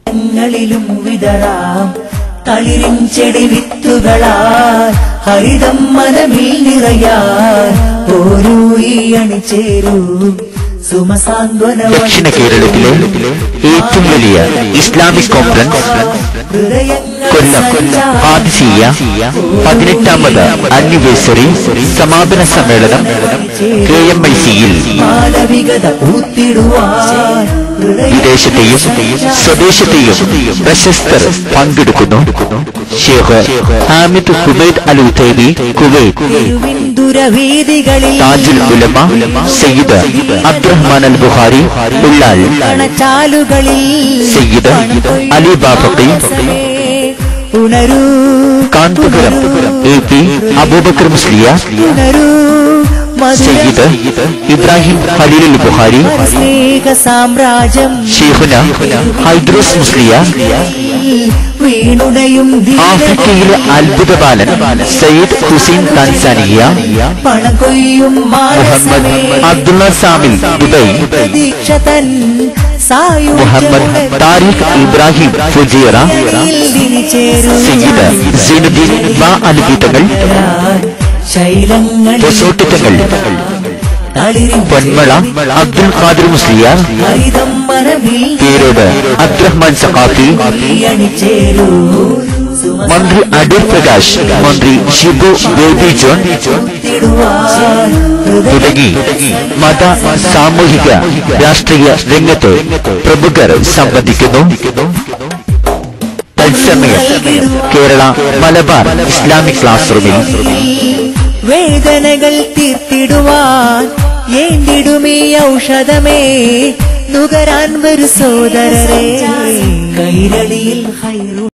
ങ്ങളിലും വിതറാം തളിരിൻ ചെടി വിത്തുകളാൽ ഹരിതം മനമിൽ നിറയാൻ ഓരോ ഈ അണിചേരൂ സുമസാന്ത്വന ദക്ഷിണ കേരളത്തിലെ ഏറ്റവും വലിയ ഇസ്ലാമിക് കോൺഫറൻസ് കൊല്ലം ആദിസീയ പതിനെട്ടാമത് ആനിവേഴ്സറി സമാപന സമ്മേളനം കെ എം ഐ സിയിൽ മാനവികത ഊത്തിടുവാൻ വിദേശത്തെയും സ്വദേശത്തെയും പ്രശസ്തർ പങ്കെടുക്കുന്നു Sheikh Hamid Hubaid Al Utaibi Kuwait ദുരവീതികളിൽ താജുൽ ഉലമ സയ്യിദ് അബ്ദുറഹ്മാൻ അൽ ബുഹാരി ഉള്ളാൽ കണച്ചാലുകളിൽ സയ്യിദ് അലി ബാഫക്കി ഉണരൂ കാന്തപുരം എ പി അബൂബക്കർ മുസ്ലിയ ഉണരൂ സയ്യിദ് ഇബ്രാഹിം ഖലീൽ ബുഹാരി സ്നേഹ സാമ്രാജ്യം ഷെയ്ഖുന ഹൈദ്രോസ് മുസ്ലിയ വീണുടയും ധീര ആഫ്രിക്കയിലെ അത്ഭുത ബാലൻ സയ്യിദ് ഹുസൈൻ താൻസാനിയ പണം കൊയ്യും മുഹമ്മദ് മാനസമേ അബ്ദുള്ള സാമിൽ ദുബൈ പ്രതീക്ഷ തൻ മുഹമ്മദ് താരിഖ് ഇബ്രാഹിം ഫുജീറ സയ്യിദ് സൈനുദ്ദീൻ മാ അനുഗീതങ്ങൾ ശൈലങ്ങളിൽ പൊസോട്ടിത്തങ്ങൾ തളിരിൻ പൊന്മള അബ്ദുൽ ഖാദിർ മുസ്ലിയാർ ഹരിതം മനമിൽ പേരോട് അബ്ദുറഹ്മാൻ സഖാഫി അണിചേരൂ മന്ത്രി അടൂർ പ്രകാശ് മന്ത്രി ഷിബു ബേബി ജോൺ സുമത്തിടുവാൻ തുടങ്ങി മത സാമൂഹിക രാഷ്ട്രീയ രംഗത്ത് പ്രമുഖർ സംബന്ധിക്കുന്നു തത്സമയം കേരള മലബാർ ഇസ്ലാമിക് ക്ലാസ് റൂമിൽ വേദനകൾ തീർത്തിടുവാൻ ഏന്തിടുമീ ഔഷധമേ നുകരാൻ വരു സോദരരെ കൈരളിയിൽ ഹൈറു